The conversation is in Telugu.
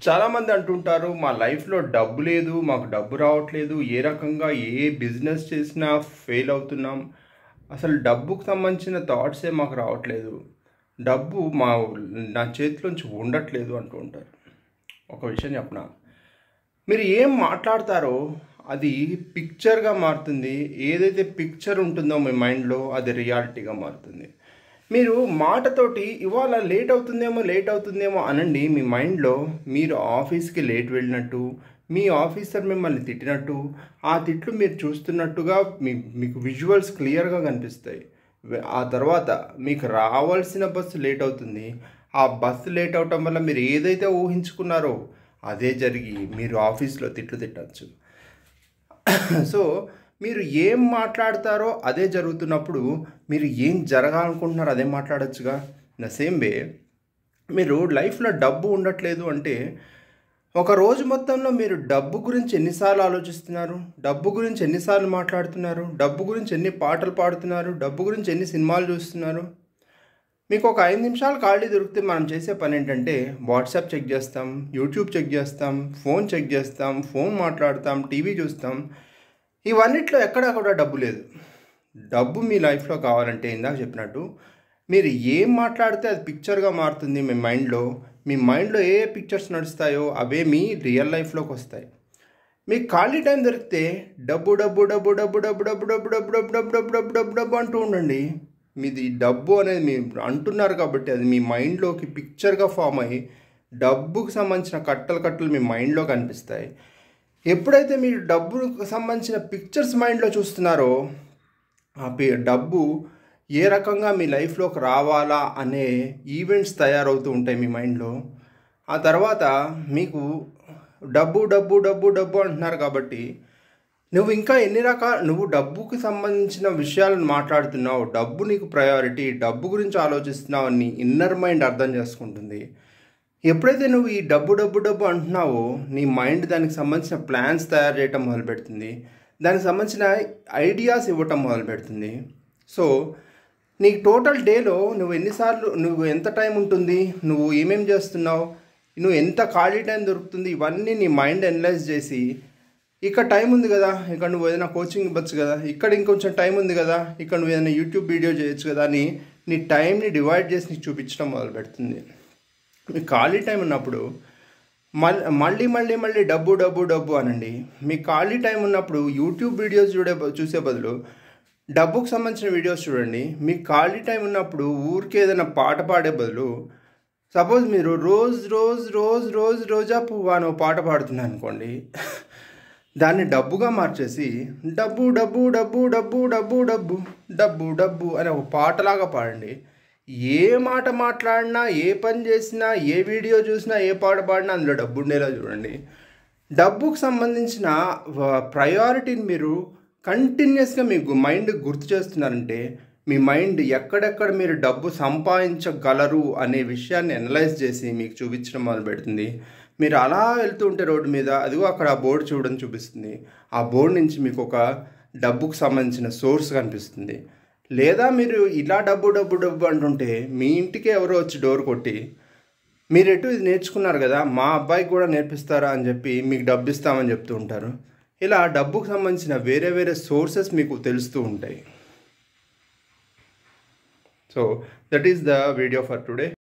చాలామంది అంటుంటారు మా లైఫ్లో డబ్బు లేదు మాకు డబ్బు రావట్లేదు ఏ రకంగా ఏ బిజినెస్ చేసినా ఫెయిల్ అవుతున్నాం అసలు డబ్బుకు సంబంధించిన థాట్సే మాకు రావట్లేదు డబ్బు మా నా చేతిలోంచి ఉండట్లేదు అంటూ ఉంటారు ఒక విషయం చెప్పనా మీరు ఏం మాట్లాడతారో అది పిక్చర్గా మారుతుంది ఏదైతే పిక్చర్ ఉంటుందో మీ మైండ్లో అది రియాలిటీగా మారుతుంది మీరు మాటతోటి ఇవాళ లేట్ అవుతుందేమో లేట్ అవుతుందేమో అనండి మీ మైండ్లో మీరు ఆఫీస్కి లేట్ వెళ్ళినట్టు మీ ఆఫీసర్ మిమ్మల్ని తిట్టినట్టు ఆ తిట్లు మీరు చూస్తున్నట్టుగా మీ మీకు విజువల్స్ క్లియర్గా కనిపిస్తాయి వె- ఆ తర్వాత మీకు రావాల్సిన బస్సు లేట్ అవుతుంది ఆ బస్సు లేట్ అవటం వల్ల మీరు ఏదైతే ఊహించుకున్నారో అదే జరిగి మీరు ఆఫీస్లో తిట్లు తిట్టచ్చు సో మీరు ఏం మాట్లాడతారో అదే జరుగుతున్నప్పుడు మీరు ఏం జరగాలనుకుంటున్నారో అదే మాట్లాడొచ్చుగా ద సేమ్ వే మీరు లైఫ్లో డబ్బు ఉండట్లేదు అంటే ఒక రోజు మొత్తంలో మీరు డబ్బు గురించి ఎన్నిసార్లు ఆలోచిస్తున్నారు డబ్బు గురించి ఎన్నిసార్లు మాట్లాడుతున్నారు డబ్బు గురించి ఎన్ని పాటలు పాడుతున్నారు డబ్బు గురించి ఎన్ని సినిమాలు చూస్తున్నారు మీకు ఒక ఐదు నిమిషాలు ఖాళీ దొరికితే మనం చేసే పని ఏంటంటే వాట్సాప్ చెక్ చేస్తాం యూట్యూబ్ చెక్ చేస్తాం ఫోన్ చెక్ చేస్తాం ఫోన్ మాట్లాడతాం టీవీ చూస్తాం ఇవన్నిట్లో ఎక్కడా కూడా డబ్బు లేదు డబ్బు మీ లైఫ్లో కావాలంటే ఇందాక చెప్పినట్టు మీరు ఏం మాట్లాడితే అది పిక్చర్గా మారుతుంది మీ మైండ్లో మీ మైండ్లో ఏ ఏ పిక్చర్స్ నడుస్తాయో అవే మీ రియల్ లైఫ్లోకి వస్తాయి మీకు ఖాళీ టైం దొరికితే డబ్బు డబ్బు డబ్బు డబ్బు డబ్బు డబ్బు డబ్బు డబ్బు డబ్బు డబ్బు డబ్బు డబ్బు డబ్బు డబ్బు అంటూ ఉండండి మీది డబ్బు అనేది మీరు అంటున్నారు కాబట్టి అది మీ మైండ్లోకి పిక్చర్గా ఫామ్ అయ్యి డబ్బుకు సంబంధించిన కట్టలు కట్టలు మీ మైండ్లో కనిపిస్తాయి ఎప్పుడైతే మీరు డబ్బుకు సంబంధించిన పిక్చర్స్ మైండ్లో చూస్తున్నారో ఆ పి- డబ్బు ఏ రకంగా మీ లైఫ్లోకి రావాలా అనే ఈవెంట్స్ తయారవుతూ ఉంటాయి మీ మైండ్లో ఆ తర్వాత మీకు డబ్బు డబ్బు డబ్బు డబ్బు అంటున్నారు కాబట్టి నువ్వు ఇంకా ఎన్ని రకాల నువ్వు డబ్బుకి సంబంధించిన విషయాలను మాట్లాడుతున్నావు డబ్బు నీకు ప్రయారిటీ డబ్బు గురించి ఆలోచిస్తున్నావు అని ఇన్నర్ మైండ్ అర్థం చేసుకుంటుంది ఎప్పుడైతే నువ్వు ఈ డబ్బు డబ్బు డబ్బు అంటున్నావో నీ మైండ్ దానికి సంబంధించిన ప్లాన్స్ తయారు చేయటం మొదలుపెడుతుంది దానికి సంబంధించిన ఐడియాస్ ఇవ్వటం మొదలుపెడుతుంది సో నీకు టోటల్ డేలో నువ్వు ఎన్నిసార్లు నువ్వు ఎంత టైం ఉంటుంది నువ్వు ఏమేం చేస్తున్నావు నువ్వు ఎంత ఖాళీ టైం దొరుకుతుంది ఇవన్నీ నీ మైండ్ అనలైజ్ చేసి ఇక్కడ టైం ఉంది కదా ఇక్కడ నువ్వు ఏదైనా కోచింగ్ ఇవ్వచ్చు కదా ఇక్కడ ఇంకొంచెం టైం ఉంది కదా ఇక్కడ నువ్వు ఏదైనా యూట్యూబ్ వీడియో చేయొచ్చు కదా అని నీ టైంని డివైడ్ చేసి నీకు చూపించడం మొదలు పెడుతుంది మీకు ఖాళీ టైం ఉన్నప్పుడు మళ్ళీ మళ్ళీ మళ్ళీ మళ్ళీ డబ్బు డబ్బు డబ్బు అనండి మీకు ఖాళీ టైం ఉన్నప్పుడు యూట్యూబ్ వీడియోస్ చూడే చూసే బదులు డబ్బుకు సంబంధించిన వీడియోస్ చూడండి మీకు ఖాళీ టైం ఉన్నప్పుడు ఊరికే ఏదైనా పాట పాడే బదులు సపోజ్ మీరు రోజ్ రోజ్ రోజ్ రోజ్ రోజా పువ్వు అని ఒక పాట పాడుతున్నారు అనుకోండి దాన్ని డబ్బుగా మార్చేసి డబ్బు డబ్బు డబ్బు డబ్బు డబ్బు డబ్బు డబ్బు డబ్బు అని ఒక పాటలాగా పాడండి ఏ మాట మాట్లాడినా ఏ పని చేసినా ఏ వీడియో చూసినా ఏ పాట పాడినా అందులో డబ్బు ఉండేలా చూడండి డబ్బుకు సంబంధించిన ప్రయారిటీని మీరు కంటిన్యూస్గా మీ మైండ్ గుర్తు చేస్తున్నారంటే మీ మైండ్ ఎక్కడెక్కడ మీరు డబ్బు సంపాదించగలరు అనే విషయాన్ని అనలైజ్ చేసి మీకు చూపించడం మొదలు పెడుతుంది మీరు అలా వెళ్తూ ఉంటే రోడ్డు మీద అదిగో అక్కడ ఆ బోర్డు చూడడం చూపిస్తుంది ఆ బోర్డు నుంచి మీకు ఒక డబ్బుకు సంబంధించిన సోర్స్ కనిపిస్తుంది లేదా మీరు ఇలా డబ్బు డబ్బు డబ్బు అంటుంటే మీ ఇంటికి ఎవరో వచ్చి డోర్ కొట్టి మీరు ఎటు ఇది నేర్చుకున్నారు కదా మా అబ్బాయికి కూడా నేర్పిస్తారా అని చెప్పి మీకు డబ్బు ఇస్తామని చెప్తూ ఉంటారు ఇలా డబ్బుకు సంబంధించిన వేరే వేరే సోర్సెస్ మీకు తెలుస్తూ ఉంటాయి so that is the video for today